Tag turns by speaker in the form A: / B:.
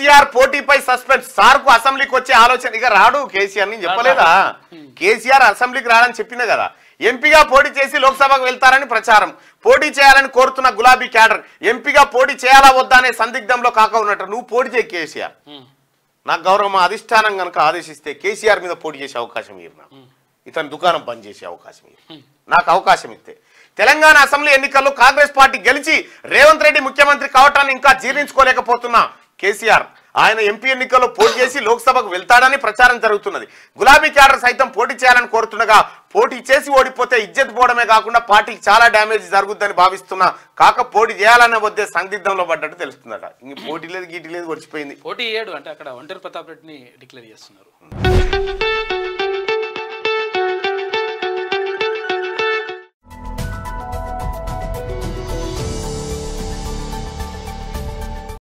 A: KCR పోటీపై suspense sir కు అసెంబ్లీకి వచ్చే ఆలోచన ఇక రాడు కేసీఆర్ నేను చెప్పలేదా కేసీఆర్ అసెంబ్లీకి రాడని చెప్పిన కదా ఎంపీగా పోటీ చేసి లోక్సభకు వెళ్తారని ప్రచారం పోటీ చేయాలని కోరుతున్న గులాబీ క్యాడర్ ఎంపీగా పోటీ చేయాలా వద్దా అనే సందిగ్ధంలో కాక ఉన్నట్టు నువ్వు పోటీ చేయి కేసీఆర్ నాకు గౌరవం అధిష్టానం కనుక ఆదేశిస్తే కేసీఆర్ మీద పోటీ చేసే అవకాశం ఇయ్యరు నాకు ఇతని దుకాణం బంద్ చేసే అవకాశం ఇయ్యరు నాకు అవకాశం ఇస్తే తెలంగాణ అసెంబ్లీ ఎన్నికల్లో కాంగ్రెస్ పార్టీ గెలిచి రేవంత్ రెడ్డి ముఖ్యమంత్రి కావటాన్ని ఇంకా జీర్ణించుకోలేకపోతున్నా కేసీఆర్ ఆయన ఎంపీ ఎన్నికల్లో పోటీ చేసి లోక్సభకు వెళ్తాడని ప్రచారం జరుగుతున్నది గులాబీ క్యాడర్ సైతం పోటీ చేయాలని కోరుతుండగా పోటీ చేసి ఓడిపోతే ఇజ్జత్ పోవడమే కాకుండా పార్టీకి చాలా డ్యామేజ్ జరుగుద్దని భావిస్తున్నా కాక పోటీ చేయాలనే వద్దే సందిగ్ధంలో పడ్డట్టు తెలుస్తుందట ఇంక పోటీ లేదు గీటీ లేదు వచ్చిపోయింది
B: పోటీ ఏడు అంటే అక్కడ ఒంటరి ప్రతాప్ రెడ్డిని డిక్లేర్ చేస్తున్నారు